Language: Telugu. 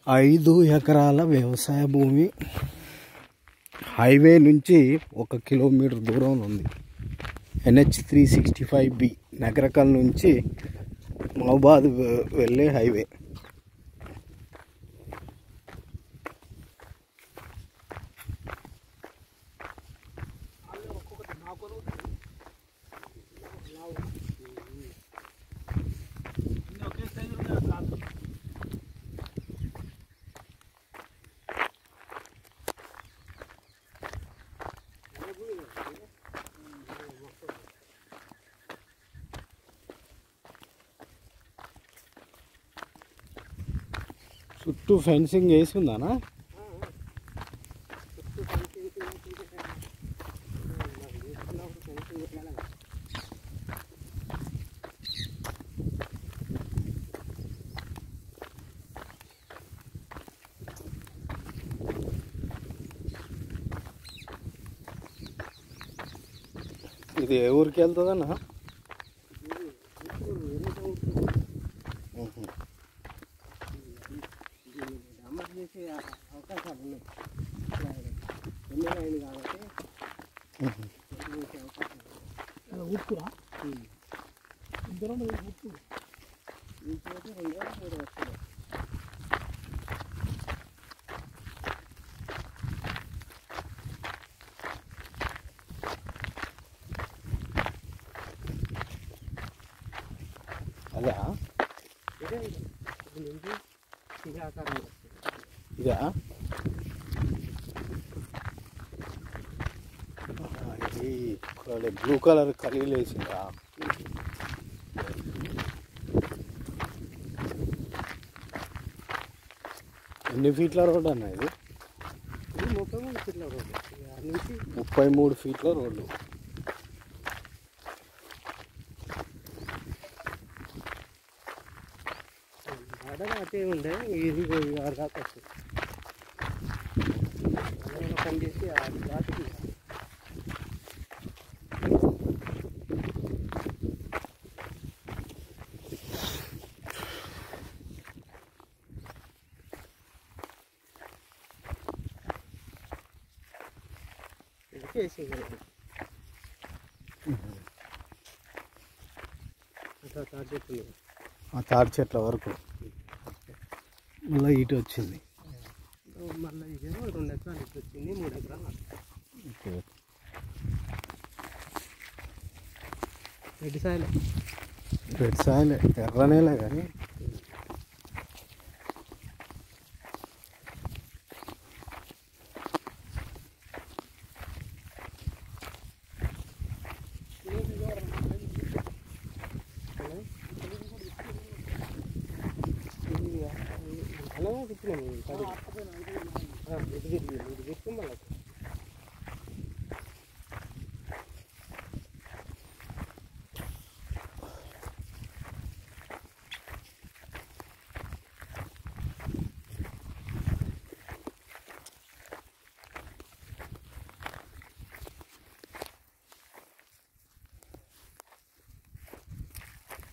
ఐదు ఎకరాల వ్యవసాయ భూమి హైవే నుంచి ఒక కిలోమీటర్ దూరంలో ఉంది NH three sixty five B Nagarkal నుంచి మహబాద్ వె- వెళ్ళే హైవే చుట్టూ ఫెన్సింగ్ వేసి ఉందానా ఇది ఏ ఊరికి వెళ్తుందన్నా మ్మ్. అమలు చేసే అవకాశాలు ఉన్నాయి ఎమ్మెల్యే కాబట్టి మ్మ్. చేసే అవకాశాలు ఉప్పురా ఇద్దరం ఉప్పు ఇంకోటి రెండు రోజులు మూడు వస్తుంది అదా ఇదే ఇది నుంచి ఇది ఆకారం వస్తుంది ఇదా ఇది ఇక్కడ బ్లూ కలర్ కలిగి వేసిందా ఎన్ని ఫీట్ల రోడ్ అన్న ఇది ఇది ముప్పై మూడు ఫీట్ల రోడ్డు ఆడ నుంచి ముప్పై మూడు ఫీట్ల రోడ్డు ఆడ అటే ఉండే ఇది ఆరు దాకా వస్తుంది ఎవరైనా పని చేసి ఆరు దాకా ఇది చేసింది అట్లా స్టార్ట్ చేస్తుంది ఆ తాడి చెట్ల వరకు మళ్ళీ ఇటు వచ్చింది మళ్ళీ ఇదేమో రెండు ఎకరాలు ఇటు వచ్చింది మూడు ఎకరాలు ఓకే రెడ్డి సాయిలే రెడ్ సాయిలే ఎర్రనేలే కానీ అలాగే తిప్పినాము ఇది తిరిగి ఇది తిప్పి మళ్ళీ